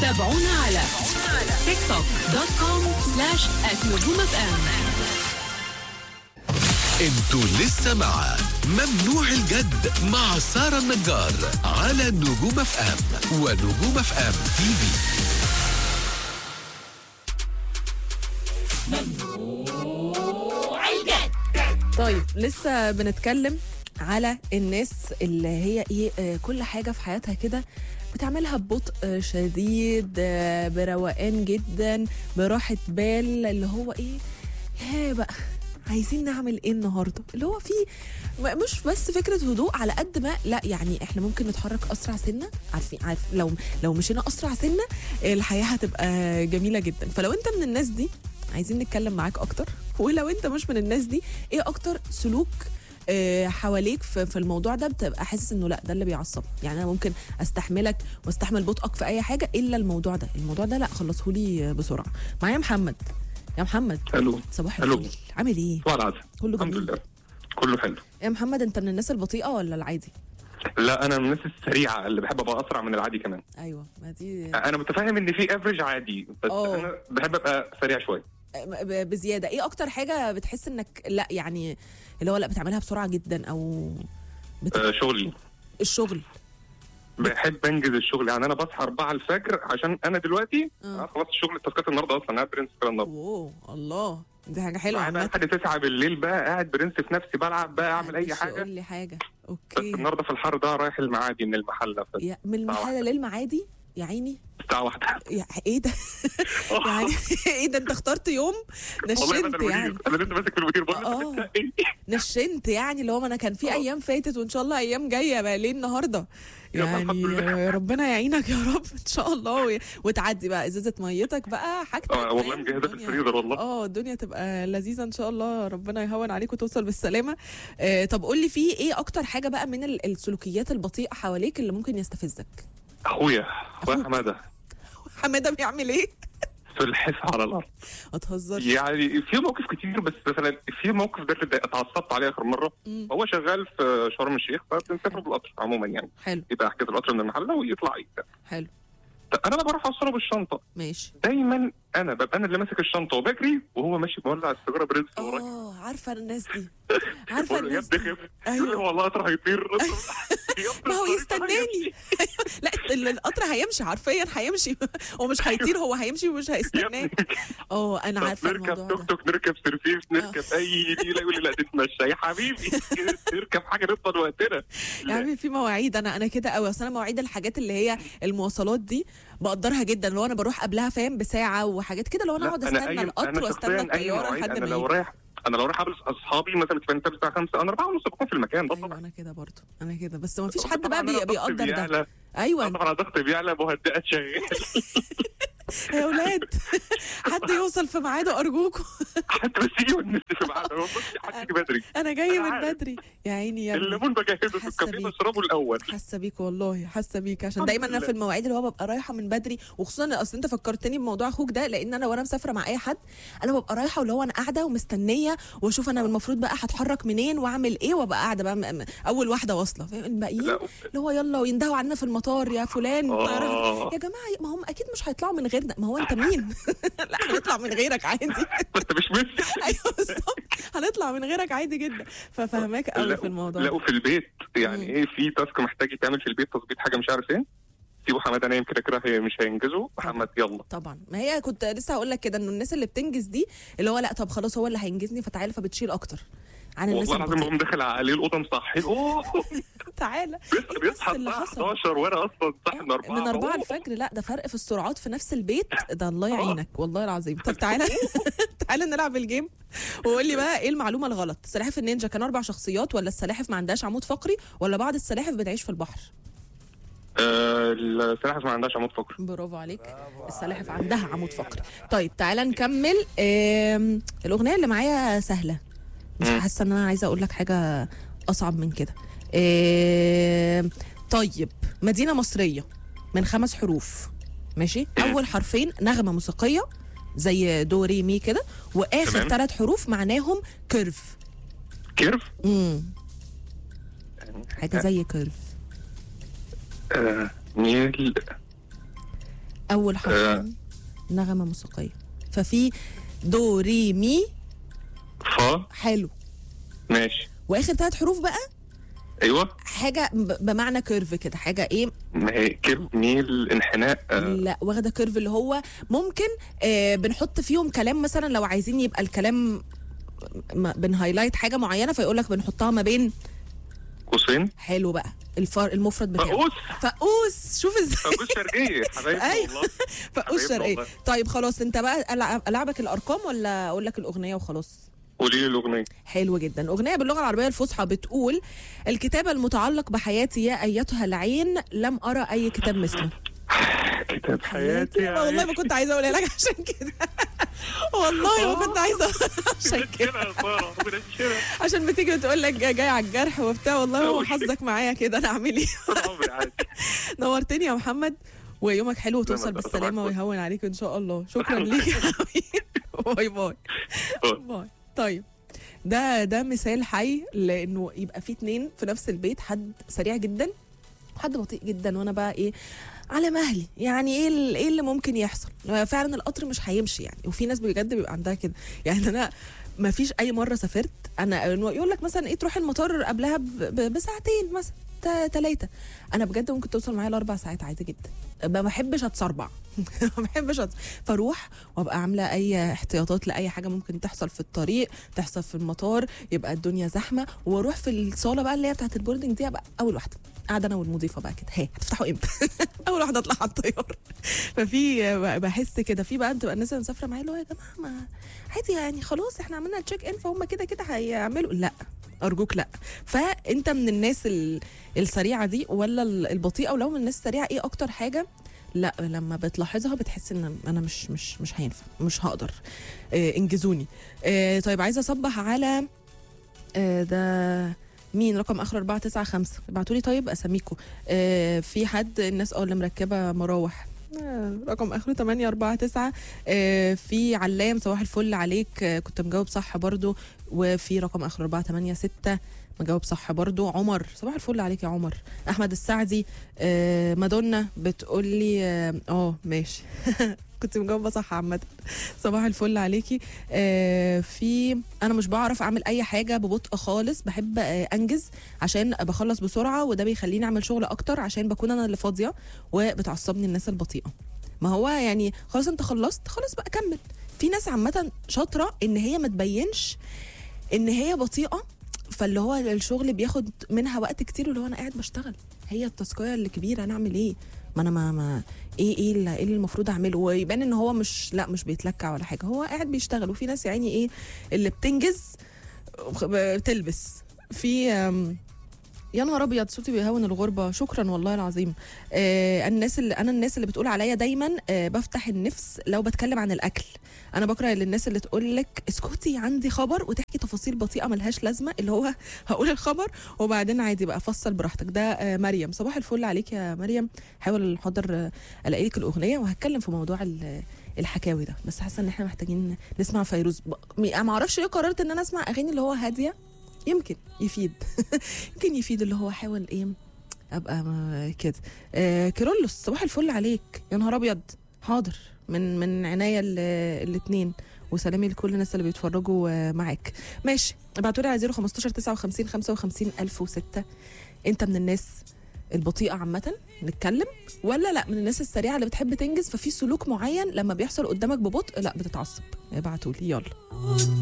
تابعونا على تيك توك دوت كوم سلاش نجوم اف ام انتوا لسه مع ممنوع الجد مع سارة النجار على نجوم اف ام ونجوم اف ام تي في طيب لسه بنتكلم على الناس اللي هي ايه آه، كل حاجه في حياتها كده بتعملها ببطء آه، شديد آه، بروقان جدا براحه بال اللي هو ايه يا بقى عايزين نعمل ايه النهارده اللي هو في م- مش بس فكره هدوء على قد ما لا يعني احنا ممكن نتحرك اسرع سنه عارفين عارف لو لو مشينا اسرع سنه الحياه هتبقى جميله جدا فلو انت من الناس دي عايزين نتكلم معاك اكتر ولو انت مش من الناس دي ايه اكتر سلوك آه، حواليك في في الموضوع ده بتبقى حاسس انه لا ده اللي بيعصبني يعني انا ممكن استحملك واستحمل بطئك في اي حاجه الا الموضوع ده الموضوع ده لا خلصه لي بسرعه معايا محمد يا محمد الو صباح ألو. الفل عامل ايه صباح العسل كله الحمد جميل لله كله حلو يا محمد انت من الناس البطيئه ولا العادي لا انا من الناس السريعه اللي بحب ابقى اسرع من العادي كمان ايوه ما دي انا متفاهم ان في افريج عادي بس أوه. انا بحب ابقى سريع شويه ب- بزياده ايه اكتر حاجه بتحس انك لا يعني اللي هو لا بتعملها بسرعه جدا او بت... آه شغلي الشغل بحب انجز الشغل يعني انا بصحى 4 الفجر عشان انا دلوقتي آه. آه. خلاص الشغل التاسكات النهارده اصلا قاعد برنس كده النهارده اوه الله دي حاجه حلوه انا عامه لحد 9 بالليل بقى قاعد برنس في نفسي بلعب بقى اعمل اي محدش حاجه يقول لي حاجه بس اوكي النهارده في الحر ده رايح المعادي من المحله في يا من الساعة المحل واحدة. للمعادي يا عيني الساعه واحدة يا ايه ده يعني ايه ده انت اخترت يوم والله نشنت بدل يعني المدير انا لسه ماسك في المدير بقول له آه. أنت إيه؟ نشنت يعني اللي هو ما انا كان في آه. ايام فاتت وان شاء الله ايام جايه بقى ليه النهارده يلا الحمد يعني لله. ربنا يعينك يا رب ان شاء الله و- وتعدي بقى ازازه ميتك بقى حاجتك اه والله فاهم؟ مجهزه في الدنيا- الفريزر والله اه الدنيا تبقى لذيذه ان شاء الله ربنا يهون عليك وتوصل بالسلامه آه طب قول لي في ايه اكتر حاجه بقى من ال- السلوكيات البطيئه حواليك اللي ممكن يستفزك اخويا اخويا أخوك. حماده حماده بيعمل ايه سلحفاه على الارض ما تهزرش يعني في موقف كتير بس مثلا في موقف ده اللي اتعصبت عليه اخر مره مم. هو شغال في شرم الشيخ فبنسافر بالقطر عموما يعني حلو يبقى حكايه القطر من المحله ويطلع يبقى. حلو انا بقى بروح اوصله بالشنطه ماشي دايما انا ببقى انا اللي ماسك الشنطه وبجري وهو ماشي مولع السيجاره برنس ورايا اه عارفه الناس دي عارفه بقول له يا الناس ابني دي خف أيوة. يقول لي والله القطر هيطير يا ابني ما هو الطريق يستناني لا ال- القطر هيمشي حرفيا هيمشي هو مش هيطير هو هيمشي ومش يا هيستناه ابني اه انا طب عارفه نركب الموضوع توك ده توك نركب سرفيس نركب اي نيله يقول لي لا تتمشى يا حبيبي نركب حاجه نفضل وقتنا يا عمي في مواعيد انا انا كده قوي اصل انا مواعيد الحاجات اللي هي المواصلات دي بقدرها جدا لو انا بروح قبلها فاهم بساعه وحاجات كده لو انا لا، اقعد أنا استنى أي- القطر أنا واستنى شخصياً أي الطياره مواعيد، لحد انا ما لو يجي رايح انا لو رايح اقابل اصحابي مثلا تبقى نتقابل الساعه 5 انا 4 ونص بكون في المكان ده ايوه طبعا انا كده برضو انا كده بس ما فيش طبعاً حد بقى أنا بي- ضغطي بيقدر ده بيعلى. ايوه طبعا ضغطي بيعلى مهدئات شغال يا اولاد حد يوصل في ميعاده ارجوكم حتى بس يجي ونتفق معانا بص حد يجي بدري انا جاي أنا من عارف. بدري يا عيني يا ابني الليمون بجهزه في حاسة الكافيه بيك. بشربه الاول حاسه بيك والله حاسه بيك عشان الحمد دايما انا لله. في المواعيد اللي هو ببقى رايحه من بدري وخصوصا اصل انت فكرتني بموضوع اخوك ده لان انا وانا مسافره مع اي حد انا ببقى رايحه واللي هو انا قاعده ومستنيه واشوف انا المفروض بقى هتحرك منين واعمل ايه وابقى قاعده بقى م- م- اول واحده واصله فاهم الباقيين لا. اللي هو يلا ويندهوا علينا في المطار يا فلان آه. طيارة. يا جماعه ما هم اكيد مش هيطلعوا من غيرنا ما هو انت مين لا هنطلع من غيرك عادي انت مش ميسي ايوه بالظبط هنطلع من غيرك عادي جدا ففهماك قوي في الموضوع ده. لقوا في البيت يعني مم. ايه في تاسك محتاج يتعمل في البيت تظبيط حاجه مش عارف ايه سيبوا حماده نايم كده كده هي مش هينجزه محمد يلا طبعا ما هي كنت لسه هقول لك كده انه الناس اللي بتنجز دي اللي هو لا طب خلاص هو اللي هينجزني فتعالى فبتشيل اكتر عن الناس والله العظيم البطيئة. بقوم داخل عليه الاوضه مصحي اوه تعالى بيصحى- بيصحى اللي الساعه حصل 11 وانا اصلا صاحي من 4 من 4 الفجر لا ده فرق في السرعات في نفس البيت ده الله يعينك والله العظيم طب تعالى تعالى نلعب الجيم وقول لي بقى ايه المعلومه الغلط سلاحف النينجا كانوا اربع شخصيات ولا السلاحف ما عندهاش عمود فقري ولا بعض السلاحف بتعيش في البحر آه السلاحف ما عندهاش عمود فقري برافو عليك السلاحف عندها عمود فقري طيب تعالى نكمل آم، الاغنيه اللي معايا سهله مش مم. حاسه ان انا عايزه اقول لك حاجه اصعب من كده آم، طيب مدينه مصريه من خمس حروف ماشي اول حرفين نغمه موسيقيه زي دو ري مي كده واخر تمام. ثلاث حروف معناهم كيرف كيرف امم حاجه زي كيرف آه نيل اول حرفين آه. نغمه موسيقيه ففي دو ري مي فا حلو ماشي واخر ثلاث حروف بقى ايوه حاجه ب- بمعنى كيرف كده حاجه ايه ما هي كيرف ميل انحناء آه، لا واخده كيرف اللي هو ممكن آه بنحط فيهم كلام مثلا لو عايزين يبقى الكلام م- بنهايلايت حاجه معينه فيقول لك بنحطها ما بين قوسين حلو بقى الفار المفرد بتاعه فقوس فقوس شوف ازاي فقوس شرقية حبايبي أيوة. والله فقوس حبيبنا شرقيه والله. طيب خلاص انت بقى ألعب- العبك الارقام ولا اقول لك الاغنيه وخلاص قولي لي الأغنية حلو جدا أغنية باللغة العربية الفصحى بتقول الكتاب المتعلق بحياتي يا أيتها العين لم أرى أي كتاب مثله كتاب حياتي ما والله ما كنت عايزة أقولها لك عشان كده والله ما كنت عايزة أقولها عشان كده بنشيلها يا سارة بنشيلها عشان بتيجي بتقول لك جاي على الجرح وبتاع والله هو أوي. حظك معايا كده أنا أعمل إيه طول عمري عادي نورتني يا محمد ويومك حلو وتوصل دايماً بالسلامة طبعاً. ويهون عليك إن شاء الله شكرا ليك يا حبيبي باي باي باي طيب ده ده مثال حي لانه يبقى في اتنين في نفس البيت حد سريع جدا وحد بطيء جدا وانا بقى ايه على مهلي يعني ايه ال- ايه اللي ممكن يحصل فعلا القطر مش هيمشي يعني وفي ناس بجد بيبقى عندها كده يعني انا ما فيش اي مره سافرت انا يقول لك مثلا ايه تروح المطار قبلها ب- ب- بساعتين مثلا ثلاثة أنا بجد ممكن توصل معايا لأربع ساعات عادي جدا ما بحبش أتسربع ما بحبش أت... فاروح وابقى عامله اي احتياطات لاي حاجه ممكن تحصل في الطريق تحصل في المطار يبقى الدنيا زحمه واروح في الصاله بقى اللي هي بتاعت البوردنج دي ابقى اول واحده قاعده انا والمضيفه بقى كده هي هتفتحوا امتى اول واحده اطلع على الطياره ففي بحس كده في بقى بتبقى الناس اللي مسافره معايا اللي هو يا جماعه ما عادي يعني خلاص احنا عملنا تشيك ان فهم كده كده هيعملوا لا ارجوك لا فانت من الناس ال- السريعه دي ولا ال- البطيئه ولو من الناس السريعه ايه اكتر حاجه لا لما بتلاحظها بتحس ان انا مش مش مش هينفع مش هقدر آه انجزوني آه طيب عايزه اصبح على آه ده مين رقم اخر 495 ابعتوا لي طيب اساميكم آه في حد الناس اه اللي مركبه مراوح آه رقم اخره 849 آه في علام صباح الفل عليك آه كنت مجاوب صح برضو وفي رقم اخر 486 مجاوب صح برضو عمر صباح الفل عليك يا عمر احمد السعدي آه مادونا بتقول لي اه آه، ماشي كنت مجاوبه صح عامه صباح الفل عليكي آه في انا مش بعرف اعمل اي حاجه ببطء خالص بحب آه انجز عشان بخلص بسرعه وده بيخليني اعمل شغل اكتر عشان بكون انا اللي فاضيه وبتعصبني الناس البطيئه ما هو يعني خلاص انت خلصت خلاص بقى كمل في ناس عامه شاطره ان هي ما تبينش ان هي بطيئه فاللي هو الشغل بياخد منها وقت كتير واللي هو انا قاعد بشتغل هي التاسكيه اللي كبيره انا اعمل ايه ما انا ما, ما ايه ايه اللي, إيه اللي المفروض اعمله ويبان ان هو مش لا مش بيتلكع ولا حاجه هو قاعد بيشتغل وفي ناس يعني ايه اللي بتنجز بتلبس في أم، يا نهار ابيض صوتي بيهون الغربه شكرا والله العظيم آه الناس اللي انا الناس اللي بتقول عليا دايما آه بفتح النفس لو بتكلم عن الاكل انا بكره الناس اللي تقول لك اسكتي عندي خبر وتحكي تفاصيل بطيئه ملهاش لازمه اللي هو هقول الخبر وبعدين عادي بقى فصل براحتك ده آه مريم صباح الفل عليك يا مريم حاول حاضر آه، الاقي لك الاغنيه وهتكلم في موضوع ال- الحكاوي ده بس حاسه ان احنا محتاجين نسمع فيروز ب- م- ما اعرفش ليه قررت ان انا اسمع اغاني اللي هو هاديه يمكن يفيد يمكن يفيد اللي هو حاول ايه ابقى ما- كده آه كيرلس صباح الفل عليك يا نهار ابيض حاضر من من عناية الاثنين وسلامي لكل الناس اللي بيتفرجوا آه، معاك ماشي ابعتوا لي على 015 59 55 1006 انت من الناس البطيئة عامة نتكلم ولا لا من الناس السريعة اللي بتحب تنجز ففي سلوك معين لما بيحصل قدامك ببطء لا بتتعصب ابعتوا لي يلا